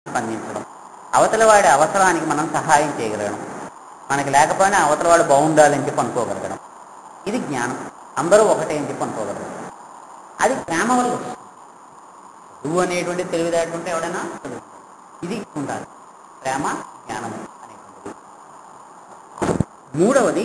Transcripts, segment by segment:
స్పందించడం అవతల వాడి అవసరానికి మనం సహాయం చేయగలగడం మనకి లేకపోయినా అవతల వాడు బాగుండాలని చెప్పి అనుకోగలగడం ఇది జ్ఞానం అందరూ ఒకటే అని చెప్పి అనుకోగలగడం అది ప్రేమ వల్ల వస్తుంది నువ్వు అనేటువంటి తెలివితేటంటే ఎవడైనా చదువుతాడు. ఇది ఉండాలి ప్రేమ జ్ఞానము అనేటువంటిది మూడవది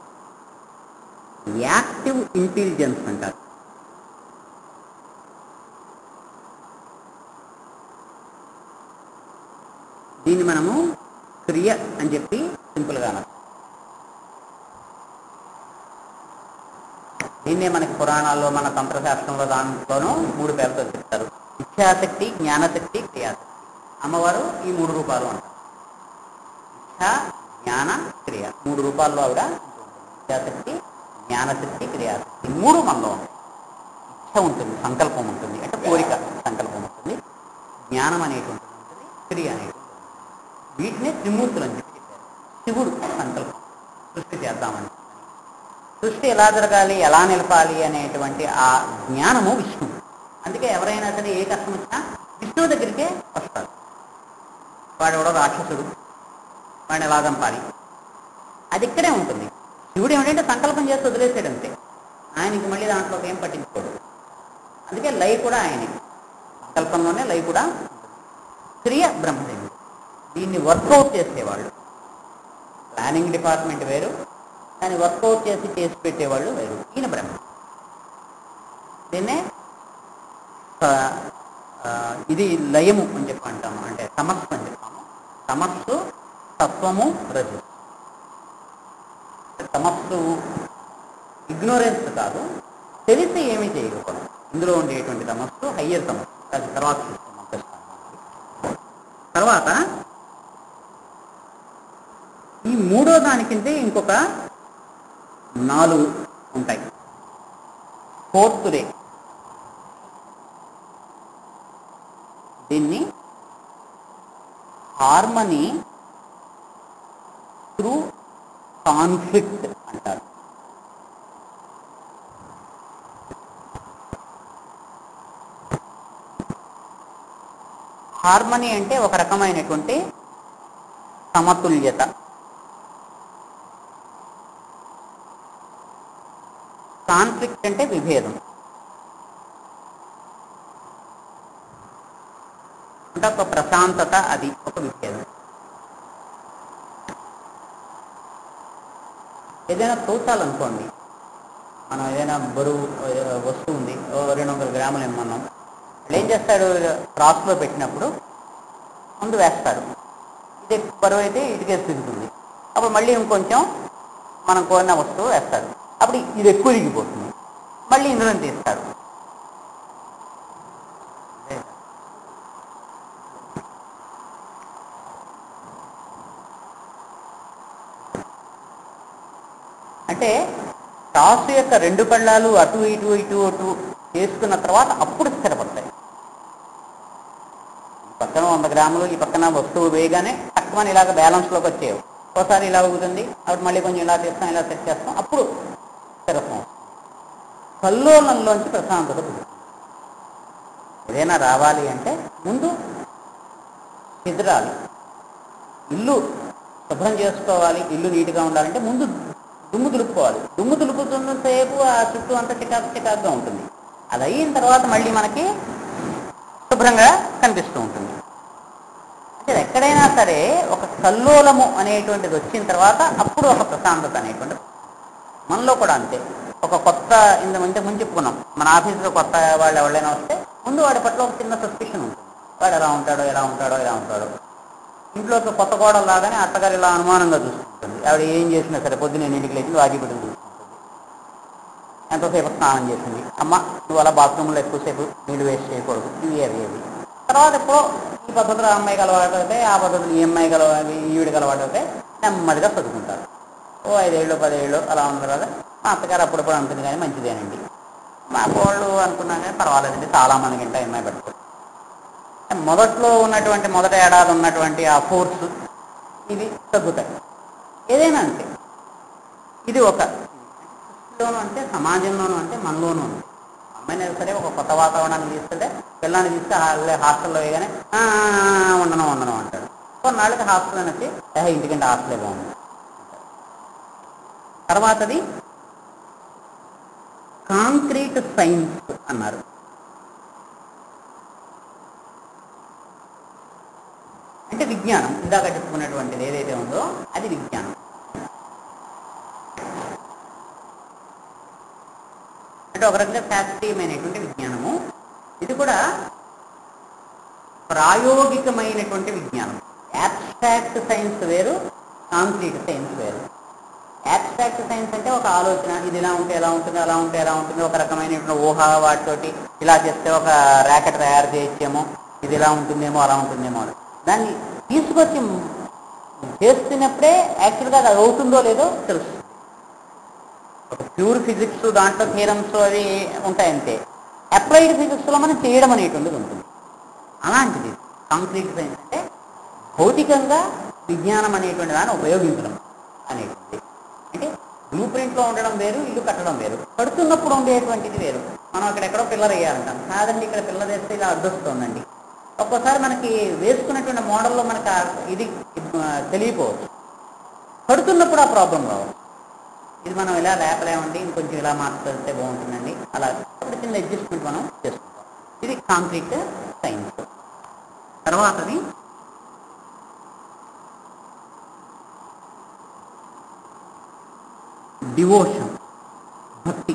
యాక్టివ్ ఇంటెలిజెన్స్ అంటారు దీన్ని మనము క్రియ అని చెప్పి సింపుల్గా అనొచ్చు దీన్నే మనకి పురాణాల్లో మన తంత్రశాస్త్రంలో దాంట్లోనూ మూడు పేర్లతో చెప్తారు ఇచ్ఛాశక్తి జ్ఞానశక్తి క్రియాశక్తి అమ్మవారు ఈ మూడు రూపాలు అంటారు ఇచ్ఛ జ్ఞాన క్రియ మూడు రూపాల్లో ఆవిడ ఇచ్ఛాశక్తి జ్ఞానశక్తి క్రియాశక్తి ఈ మూడు మనలో ఉంటాయి ఇచ్ఛ ఉంటుంది సంకల్పం ఉంటుంది అంటే కోరిక సంకల్పం ఉంటుంది జ్ఞానం అనేటువంటిది ఉంటుంది క్రియ అనేటువంటిది ఉంటుంది. వీటినే త్రిమూర్తులు అని చెప్పి చెప్పారు శివుడు సంకల్పం సృష్టి చేద్దామని సృష్టి ఎలా జరగాలి ఎలా నిలపాలి అనేటువంటి ఆ జ్ఞానము విష్ణువు అందుకే ఎవరైనా సరే ఏ కష్టం వచ్చినా విష్ణువు దగ్గరికే వస్తారు వాడు ఎవడో రాక్షసుడు వాడిని ఎలా చంపాలి అది ఇక్కడే ఉంటుంది శివుడు ఏమిటంటే సంకల్పం చేసి వదిలేసాడు అంతే ఆయనకి మళ్ళీ దాంట్లోకి ఏం పట్టించుకోడు అందుకే లై కూడా ఆయనే సంకల్పంలోనే లై కూడా ఉంటుంది. క్రియ బ్రహ్మదేవుడు దీన్ని వర్కౌట్ చేసేవాళ్ళు ప్లానింగ్ డిపార్ట్మెంట్ వేరు దాన్ని వర్కౌట్ చేసి చేసి పెట్టేవాళ్ళు వేరు ఈయన బ్రహ్మ దీన్నే ఆ, ఆ, ఇది లయము అని చెప్పి అంటాము అంటే సమస్సు అని చెప్తాము సమస్సు తత్వము రజు సమస్సు ఇగ్నోరెన్స్ కాదు తెలిసి ఏమీ చేయకపోవడం ఇందులో ఉండేటువంటి తమస్సు హయ్యర్ తమస్సు అది తర్వాత చూస్తాం అంతఃస్థానం. తర్వాత ఈ మూడో దానికింటే ఇంకొక నాలుగు ఉంటాయి ఫోర్త్ రే దీన్ని హార్మనీ త్రూ కాన్ఫ్లిక్ట్ అంటారు హార్మనీ అంటే ఒక రకమైనటువంటి సమతుల్యత కాన్ఫ్లిక్ట్ అంటే విభేదం అంటే ఒక ప్రశాంతత అది ఒక విభేదం ఏదైనా తోచాలనుకోండి మనం ఏదైనా బరువు ఏ, వస్తువు ఉంది ఓ రెండు వందల గ్రాములు ఇమ్మన్నాం వాళ్ళు ఏం చేస్తాడు క్రాస్లో పెట్టినప్పుడు ముందు వేస్తాడు ఇది ఎక్కువ బరువు అయితే ఇటుకేసి తిరుగుతుంది అప్పుడు మళ్ళీ ఇంకొంచెం మనం కోరిన వస్తువు వేస్తాడు అప్పుడు ఇది ఎక్కువ ఇరిగిపోతుంది మళ్ళీ ఇందులో తీస్తాడు అంటే టాసు యొక్క రెండు పళ్ళాలు అటు ఇటు ఇటు అటు చేసుకున్న తర్వాత అప్పుడు స్థిరపడతాయి ఈ పక్కన వంద గ్రాములు ఈ పక్కన వస్తువు వేయగానే తక్కువ ఇలాగ బ్యాలెన్స్లోకి వచ్చేవి ఒకసారి ఇలా ఊగుతుంది అప్పుడు మళ్ళీ కొంచెం ఇలా చేస్తాం ఇలా సెట్ చేస్తాం అప్పుడు స్థిరత్వం వస్తుంది. కల్లోలంలోంచి ప్రశాంతత పుడుతుంది ఏదైనా రావాలి అంటే ముందు ఎదురాలి ఇల్లు శుభ్రం చేసుకోవాలి ఇల్లు నీట్గా ఉండాలంటే ముందు దుమ్ము దులుపుకోవాలి దుమ్ము దులుపుతున్నంతసేపు ఆ చుట్టూ అంతా చికాకు చికాకుగా ఉంటుంది అది అయిన తర్వాత మళ్ళీ మనకి శుభ్రంగా కనిపిస్తూ ఉంటుంది అంటే ఎక్కడైనా సరే ఒక కల్లోలము అనేటువంటిది వచ్చిన తర్వాత అప్పుడు ఒక ప్రశాంతత అనేటువంటిది మనలో కూడా అంతే ఒక కొత్త ఇంత ముందు ముందు చెప్పుకున్నాం మన ఆఫీసులో కొత్త వాళ్ళు ఎవరైనా వస్తే ముందు వాడి పట్ల ఒక చిన్న సస్పిషన్ ఉంటుంది వాడు ఎలా ఉంటాడో ఎలా ఉంటాడో ఎలా ఉంటాడో ఇంట్లోకి కొత్త కోడలు లాగానే అత్తగారు ఇలా అనుమానంగా చూసుకుంటుంది ఆవిడ ఏం చేసినా సరే పొద్దున్న ఎన్నింటికి లేచి వాకి పెట్టి చూసుకుంటుంది ఎంతసేపు స్నానం చేసింది అమ్మ నువ్వు అలా బాత్రూంలో ఎక్కువసేపు నీళ్ళు వేస్ట్ చేయకూడదు ఇవి అవి అవి తర్వాత ఎప్పుడో ఈ పద్ధతులు ఆ అమ్మాయికి అలవాటు అయితే ఆ పద్ధతులు ఈ అమ్మాయికి అలవాటు ఈవిడికి అలవాటు అయితే నెమ్మదిగా చదువుకుంటారు ఓ ఐదేళ్ళు పదేళ్ళు అలా ఉన్న తర్వాత మా అత్తగారు అప్పుడప్పుడు అంటుంది కానీ మంచిదేనండి మా వాళ్ళు అనుకున్నా కానీ పర్వాలేదండి చాలా మందికి ఇంట అమ్మాయి పెట్టుకోరు మొదట్లో ఉన్నటువంటి మొదట ఏడాది ఉన్నటువంటి ఆ ఫోర్స్ ఇవి తగ్గుతాయి ఏదైనా అంతే ఇది ఒక సృష్టిలోనూ అంటే సమాజంలోనూ అంటే మనలోనూ ఉంది అమ్మాయిని సరే ఒక కొత్త వాతావరణాన్ని తీసుకెళ్తే పిల్లాన్ని తీసుకు హాస్టల్లో వేయగానే "ఆ, ఆ, ఆ, ఉండను ఉండను కొన్నాళ్ళకి హాస్టల్ అని వచ్చి "ఏహే, ఇంటికంటే హాస్టలే బాగుంది తర్వాతది కాంక్రీట్ సైన్స్ అన్నారు అంటే విజ్ఞానం ఇందాక చెప్పుకున్నటువంటిది ఏదైతే ఉందో అది విజ్ఞానం అంటే ఒక రకంగా శాస్త్రీయమైనటువంటి విజ్ఞానము ఇది కూడా ప్రాయోగికమైనటువంటి విజ్ఞానం యాబ్స్ట్రాక్ట్ సైన్స్ వేరు కాంక్రీట్ సైన్స్ వేరు యాబ్స్ట్రాక్ట్ సైన్స్ అంటే ఒక ఆలోచన ఇది ఇలా ఉంటే ఎలా ఉంటుంది అలా ఉంటే ఎలా ఉంటుంది ఒక రకమైనటువంటి ఊహ వాటితోటి ఇలా చేస్తే ఒక ర్యాకెట్ తయారు చేయొచ్చేమో ఇది ఇలా ఉంటుందేమో అలా ఉంటుందేమో అని దాన్ని తీసుకొచ్చి చేస్తున్నప్పుడే యాక్చువల్గా అది అవుతుందో లేదో తెలుస్తుంది ఒక ప్యూర్ ఫిజిక్స్ దాంట్లో థీరమ్స్ అవి ఉంటాయంతే అప్లైడ్ ఫిజిక్స్లో మనం చేయడం అనేటువంటిది ఉంటుంది అలాంటిది కాంక్రీట్ సైన్స్ అంటే భౌతికంగా విజ్ఞానం అనేటువంటి దాన్ని ఉపయోగించడం అనేటువంటిది అంటే బ్లూ ప్రింట్లో ఉండడం వేరు ఇల్లు కట్టడం వేరు కడుతున్నప్పుడు ఉండేటువంటిది వేరు మనం అక్కడెక్కడో పిల్లర్ వేయాలంటాం కాదండి ఇక్కడ పిల్లర్ వేస్తే ఇలా అడ్డొస్తుందండి ఒక్కోసారి మనకి వేసుకున్నటువంటి మోడల్లో మనకు ఆ ఇది ఆ, తెలియకపోవచ్చు కడుతున్నప్పుడు ఆ ప్రాబ్లం రావచ్చు ఇది మనం ఇలా లేపలేమండి ఇంకొంచెం ఇలా మార్చితే బాగుంటుందండి అలా ఒక చిన్న అడ్జస్ట్మెంట్ మనం చేసుకుంటాం ఇది కాంక్రీట్ సైన్స్ తర్వాతది డివోషన్ భక్తి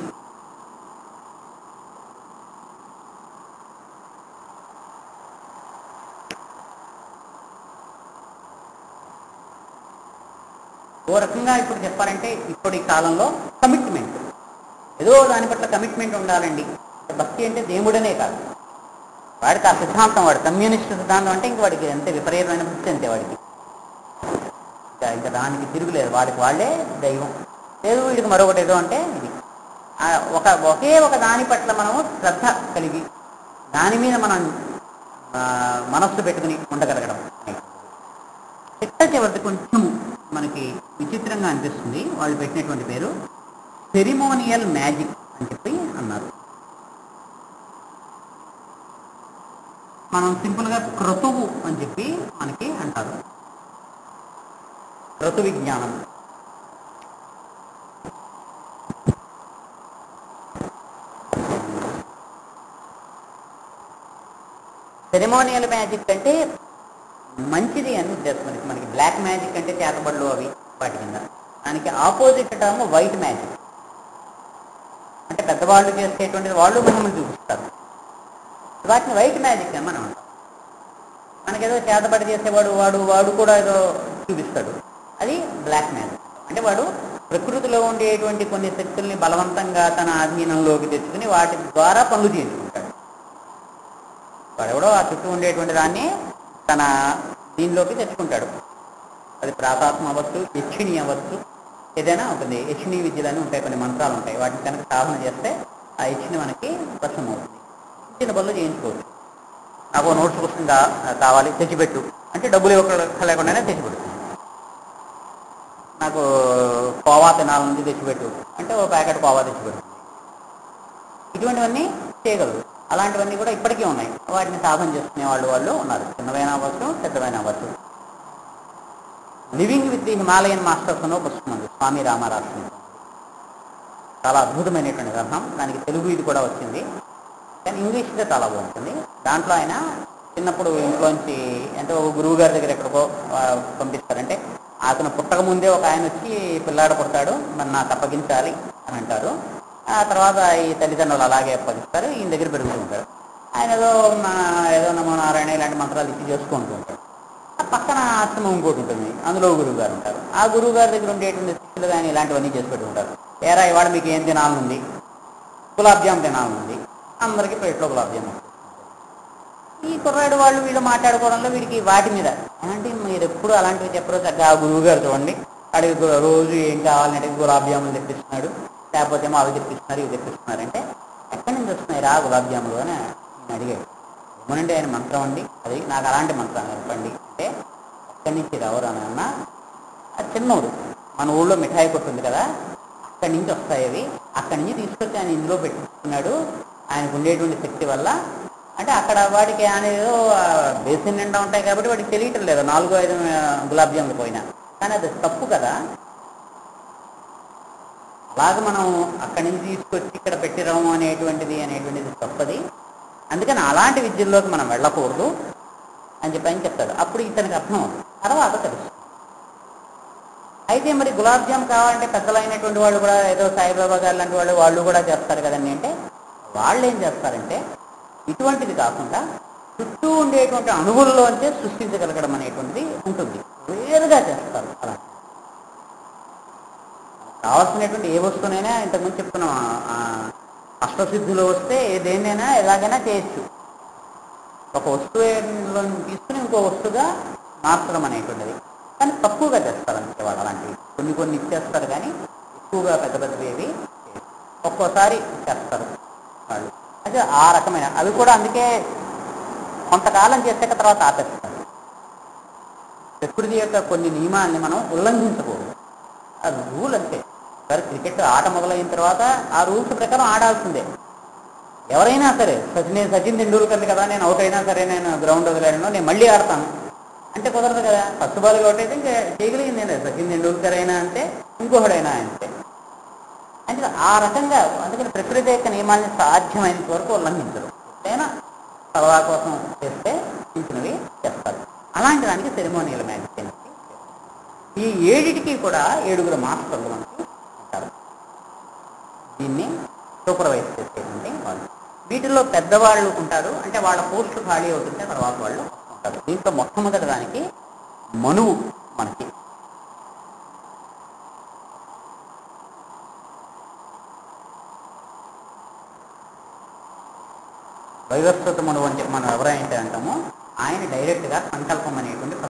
ఓ రకంగా ఇప్పుడు చెప్పాలంటే ఇప్పటి కాలంలో కమిట్మెంట్ ఏదో దాని పట్ల కమిట్మెంట్ ఉండాలండి భక్తి అంటే దేవుడనే కాదు వాడికి ఆ సిద్ధాంతం వాడు కమ్యూనిస్ట్ సిద్ధాంతం అంటే ఇంక వాడికి అంతే విపరీతమైన భక్తి అంతే వాడికి ఇంకా ఇంకా దానికి తిరుగులేదు వాడికి వాళ్ళే దైవం లేదు వీడికి మరొకటి ఏదో అంటే ఇది ఆ ఒక ఒకే ఒక దాని పట్ల మనము శ్రద్ధ కలిగి దాని మీద మనం ఆ, మనస్సు పెట్టుకుని ఉండగలగడం చిట్ట చివరిది కొంచెం మనకి విచిత్రంగా అనిపిస్తుంది వాళ్ళు పెట్టినటువంటి పేరు సెరిమోనియల్ మ్యాజిక్ అని చెప్పి అన్నారు మనం సింపుల్గా క్రతువు అని చెప్పి మనకి అంటారు క్రతు విజ్ఞానం సెరిమోనియల్ మ్యాజిక్ అంటే మంచిది అని ఉద్దేశం మనకి మనకి బ్లాక్ మ్యాజిక్ అంటే చేతబడులు అవి వాటి కింద దానికి ఆపోజిట్ టర్మ్ వైట్ మ్యాజిక్ అంటే పెద్దవాళ్ళు చేసేటువంటిది వాళ్ళు మనల్ని చూపిస్తారు వాటిని వైట్ మ్యాజిక్ అని మనం అంటాం మనకేదో చేతబడి చేసేవాడు వాడు వాడు కూడా ఏదో చూపిస్తాడు అది బ్లాక్ మ్యాజిక్ అంటే వాడు ప్రకృతిలో ఉండేటువంటి కొన్ని శక్తుల్ని బలవంతంగా తన ఆధీనంలోకి తెచ్చుకుని వాటి ద్వారా పనులు చేయించుకుంటాడు వాడెవడో ఆ చుట్టూ ఉండేటువంటి దాన్ని తన దీనిలోకి తెచ్చుకుంటాడు అది ప్రాతాత్మ అవ్వచ్చు యక్షిణి అవ్వచ్చు ఏదైనా ఉంటుంది యక్షిణి విద్యలు అని ఉంటాయి కొన్ని మంత్రాలు ఉంటాయి వాటిని కనుక సాధన చేస్తే ఆ యక్షిణి మనకి వశం అవుతుంది చిన్న పనులు చేయించుకోవచ్చు నాకు నోట్స్ పుస్తకం కా- కావాలి తెచ్చిపెట్టు అంటే డబ్బులు ఇవ్వక లేకుండానే తెచ్చిపెడుతుంది నాకు కోవా తినాలని తెచ్చిపెట్టు అంటే ఓ ప్యాకెట్ కోవా తెచ్చిపెడుతుంది ఇటువంటివన్నీ చేయగలరు అలాంటివన్నీ కూడా ఇప్పటికీ ఉన్నాయి వాటిని సాధన చేసుకునే వాళ్ళు వాళ్ళు ఉన్నారు చిన్నవైనా అవ్వచ్చు పెద్దవైనా అవ్వచ్చు living with the Himalayan masters అని ఒక పుస్తకం ఉంది స్వామి రామారాష్ట్రం చాలా అద్భుతమైనటువంటి గ్రంథం దానికి తెలుగు ఇది కూడా వచ్చింది కానీ ఇంగ్లీష్లో చాలా బాగుంటుంది దాంట్లో ఆయన చిన్నప్పుడు ఇంట్లోంచి అంటే ఒక గురువు గారి దగ్గర ఎక్కడికో ఆ, పంపిస్తారంటే అతను పుట్టక ముందే ఒక ఆయన వచ్చి పిల్లాడు పుడతాడు మరి నాకు అప్పగించాలి అని అంటారు ఆ తర్వాత ఈ తల్లిదండ్రులు అలాగే అప్పగిస్తారు ఈయన దగ్గర పెరుగుతూ ఉంటారు ఆయన ఏదో నా- ఏదో నమో నారాయణ ఇలాంటి మంత్రాలు ఇచ్చి చేసుకుంటూ ఉంటాడు ఆ పక్కన ఆశ్రమం ఇంకోటి ఉంటుంది అందులో గురువు గారు ఉంటారు ఆ గురువు గారి దగ్గర ఉండేటువంటి శిష్యులు కానీ ఇలాంటివన్నీ చేసి పెట్టి ఉంటారు ఏరా ఇవాళ మీకు ఏం తినాలనుంది గులాబ్ జామ్ తినాలనుంది అందరికీ ప్లేట్లో గులాబ్ జామ్ వస్తుంది. ఈ కుర్రాడు వాళ్ళు వీళ్ళు మాట్లాడుకోవడంలో వీడికి వాటి మీద అంటే మీరు ఎప్పుడు అలాంటివి చెప్పరు చక్కగా ఆ గురువు గారు చూడండి అడిగి గు- రోజు ఏం కావాలంటే గులాబ్ జాములు తెప్పిస్తున్నాడు లేకపోతే ఏమో అవి తెప్పిస్తున్నారు ఇవి తెప్పిస్తున్నారు అంటే ఎక్కడి నుంచి వస్తున్నాయి రా గులాబ్ జాములు అని నేను అడిగాడు ఏమనండి ఆయన మంత్రం అండి అది నాకు అలాంటి మంత్రం చెప్పండి అంటే ఎక్కడి నుంచి రావురా నాన్న అది చిన్నోడు మన ఊళ్ళో మిఠాయి కొట్టు ఉంది కదా అక్కడి నుంచి వస్తాయి అవి అక్కడి నుంచి తీసుకొచ్చి ఆయన ఇందులో పెట్టుకున్నాడు ఆయనకు ఉండేటువంటి శక్తి వల్ల అంటే అక్కడ వాడికి అనేది బేసిన్ నిండా ఉంటాయి కాబట్టి వాడికి తెలియటం లేదు నాలుగు ఐదు ఆ, గులాబ్ జాములు పోయినా కానీ అది తప్పు కదా అలాగ మనం అక్కడి నుంచి తీసుకొచ్చి ఇక్కడ పెట్టిరాము అనేటువంటిది అనేటువంటిది తప్పది అందుకని అలాంటి విద్యల్లోకి మనం వెళ్ళకూడదు అని చెప్పి ఆయన చెప్తాడు అప్పుడు ఇతనికి అర్థం అవుతుంది తర్వాత తెలుసు అయితే మరి గులాబ్ జామ్ కావాలంటే పెద్దలైనటువంటి వాళ్ళు కూడా ఏదో సాయిబాబా గారు లాంటి వాళ్ళు వాళ్ళు కూడా చేస్తారు కదండి అంటే వాళ్ళు ఏం చేస్తారంటే ఇటువంటిది కాకుండా చుట్టూ ఉండేటువంటి అణువుల్లోంచే సృష్టించగలగడం అనేటువంటిది ఉంటుంది వేరుగా చేస్తారు అలా కావాల్సినటువంటి ఏ వస్తువునైనా ఇంతకుముందు చెప్తున్నాం ఆ- ఆ అష్టసిద్ధులు వస్తే ఏ దేన్నైనా ఎలాగైనా చేయొచ్చు ఒక వస్తువులో తీసుకుని ఇంకో వస్తువుగా మార్చడం అనేటువంటిది కానీ తక్కువగా చేస్తారు అంతే వాళ్ళు అలాంటివి కొన్ని కొన్ని ఇచ్చేస్తారు కానీ ఎక్కువగా పెద్ద పెద్దవి ఏవి చేయరు. ఒక్కోసారి చేస్తారు వాళ్ళు అయితే ఆ రకమైన అవి కూడా అందుకే కొంతకాలం చేసాక తర్వాత ఆపేస్తారు ప్రకృతి యొక్క కొన్ని నియమాల్ని మనం ఉల్లంఘించకూడదు అది రూల్ అంతే సరే క్రికెట్ ఆట మొదలైన తర్వాత ఆ రూల్స్ ప్రకారం ఆడాల్సిందే ఎవరైనా సరే సచిన్ సచిన్ తెండూల్కర్ కదా నేను అవుట్ అయినా సరే నేను గ్రౌండ్ వదిలేను నేను మళ్ళీ ఆడతాను అంటే కుదరదు కదా ఫస్ట్ బాల్ అవుట్ అయితే ఇంకా చేయగలిగింది నేను సచిన్ తెండూల్కర్ అయినా అంతే ఇంకొకడైనా అంతే అంటే ఆ రకంగా అందుకని ప్రకృతి యొక్క నియమాన్ని సాధ్యమైనంత వరకు ఉల్లంఘించరు ఎప్పుడైనా సరదా కోసం చేస్తే ఇంచినవి చేస్తారు అలాంటి దానికి సెరిమోనియల్ మ్యాజిక్ అనేది ఈ ఏడిటికి కూడా ఏడుగురు మాస్టర్లు మనకి ఉంటారు దీన్ని సూపర్వైజ్ చేసేటువంటి వాళ్ళు వీటిలో పెద్దవాళ్ళు ఉంటారు అంటే వాళ్ళ పోస్టు ఖాళీ అవుతుంటే తర్వాత వాళ్ళు ఉంటారు దీంట్లో మొట్టమొదటి దానికి మనువు మనకి వైవస్వత మనువు అంటే మనం ఎవరైతే అంటామో ఆయన డైరెక్ట్గా సంకల్పం అనేది